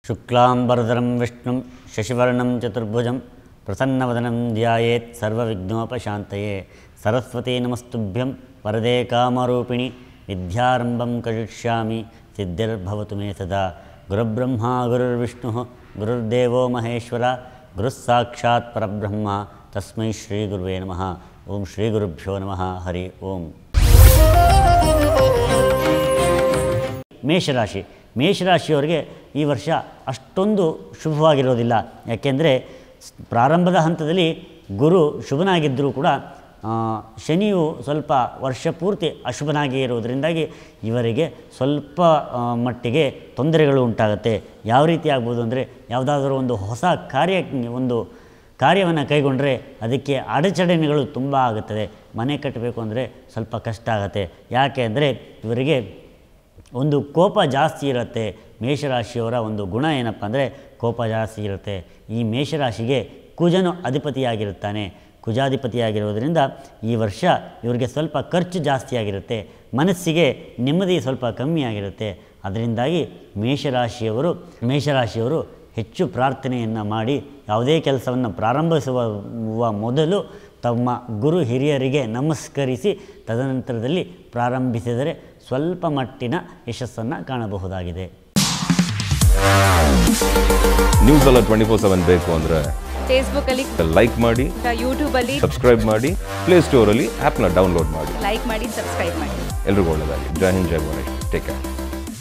ಶುಕ್ಲಾಂಬರಧರಂ ವಿಷ್ಣುಂ ಶಶಿವರ್ಣಂ ಚತುರ್ಭುಜಂ ಪ್ರಸನ್ನವದನಂ ಧ್ಯಾಯೇತ್ ಸರ್ವವಿಘ್ನೋಪಶಾಂತಯೇ ಸರಸ್ವತಿ ನಮಸ್ತುಭ್ಯಂ ವರದೆ ಕಾಮರೂಪಿಣಿ ವಿದ್ಯಾರಂಭಂ ಕರಿಷ್ಯಾಮಿ ಸಿದ್ಧಿರ್ಭವತು ಮೇ ಸದಾ ಗುರುಬ್ರಹ್ಮ ಗುರುರ್ವಿಷ್ಣು ಗುರುರ್ದೇವೋ ಮಹೇಶ್ವರ ಗುರುಸ್ಸಾಕ್ಷಾತ್ ಪರಬ್ರಹ್ಮ ತಸ್ಮೈ ಶ್ರೀ ಗುರುವೇ ನಮಃ ಓಂ ಶ್ರೀ ಗುರುಭ್ಯೋ ನಮಃ ಹರಿ ಓಂ ಮೇಷರಾಶಿ ಮೇಷರಾಶಿಯವರಿಗೆ ಈ ವರ್ಷ ಅಷ್ಟೊಂದು ಶುಭವಾಗಿರೋದಿಲ್ಲ ಯಾಕೆಂದರೆ ಸ್- ಪ್ರಾರಂಭದ ಹಂತದಲ್ಲಿ ಗುರು ಶುಭನಾಗಿದ್ದರೂ ಕೂಡ ಆ, ಶನಿಯು ಸ್ವಲ್ಪ ವರ್ಷ ಪೂರ್ತಿ ಅಶುಭನಾಗಿ ಇರುವುದರಿಂದಾಗಿ ಇವರಿಗೆ ಸ್ವಲ್ಪ ಆ, ಮಟ್ಟಿಗೆ ತೊಂದರೆಗಳು ಉಂಟಾಗುತ್ತೆ ಯಾವ ರೀತಿ ಆಗ್ಬೋದು ಅಂದರೆ ಯಾವುದಾದ್ರೂ ಒಂದು ಹೊಸ ಕಾರ್ಯ ಒಂದು ಕಾರ್ಯವನ್ನು ಕೈಗೊಂಡ್ರೆ ಅದಕ್ಕೆ ಅಡಚಣೆಗಳು ತುಂಬ ಆಗುತ್ತದೆ ಮನೆ ಕಟ್ಟಬೇಕು ಅಂದರೆ ಸ್ವಲ್ಪ ಕಷ್ಟ ಆಗುತ್ತೆ ಯಾಕೆ ಅಂದರೆ ಇವರಿಗೆ ಒಂದು ಕೋಪ ಜಾಸ್ತಿ ಇರುತ್ತೆ ಮೇಷರಾಶಿಯವರ ಒಂದು ಗುಣ ಏನಪ್ಪ ಅಂದರೆ ಕೋಪ ಜಾಸ್ತಿ ಇರುತ್ತೆ ಈ ಮೇಷರಾಶಿಗೆ ಕುಜನು ಅಧಿಪತಿಯಾಗಿರುತ್ತಾನೆ ಕುಜಾಧಿಪತಿಯಾಗಿರೋದ್ರಿಂದ ಈ ವರ್ಷ ಇವರಿಗೆ ಸ್ವಲ್ಪ ಖರ್ಚು ಜಾಸ್ತಿ ಆಗಿರುತ್ತೆ ಮನಸ್ಸಿಗೆ ನೆಮ್ಮದಿ ಸ್ವಲ್ಪ ಕಮ್ಮಿ ಆಗಿರುತ್ತೆ ಅದರಿಂದಾಗಿ ಮೇಷರಾಶಿಯವರು ಮೇಷರಾಶಿಯವರು ಹೆಚ್ಚು ಪ್ರಾರ್ಥನೆಯನ್ನು ಮಾಡಿ ಯಾವುದೇ ಕೆಲಸವನ್ನು ಪ್ರಾರಂಭಿಸುವ ಮೊದಲು ತಮ್ಮ ಗುರು ಹಿರಿಯರಿಗೆ ನಮಸ್ಕರಿಸಿ ತದನಂತರದಲ್ಲಿ ಪ್ರಾರಂಭಿಸಿದರೆ ಸ್ವಲ್ಪ ಮಟ್ಟಿನ ಯಶಸ್ಸನ್ನು ಕಾಣಬಹುದಾಗಿದೆ ನ್ಯೂಸ್ ಎಲ್ಲ ಟ್ವೆಂಟಿ ಫೋರ್ ಸೆವೆನ್ ಬೇಕು ಅಂದರೆ ಫೇಸ್ಬುಕ್ಕಲ್ಲಿ ಲೈಕ್ ಮಾಡಿ ಯೂಟ್ಯೂಬಲ್ಲಿ ಸಬ್ಸ್ಕ್ರೈಬ್ ಮಾಡಿ ಪ್ಲೇಸ್ಟೋರಲ್ಲಿ ಆ್ಯಪ್ನ ಡೌನ್ಲೋಡ್ ಮಾಡಿ ಲೈಕ್ ಮಾಡಿ ಸಬ್ಸ್ಕ್ರೈಬ್ ಮಾಡಿ ಎಲ್ರಿಗೂ ಒಳ್ಳೆಯದಾಗಲಿ ಜೈ ಹಿಂದ್ ಜೈ ಗಣೇಶ್ ಟೇಕ್ ಕೇರ್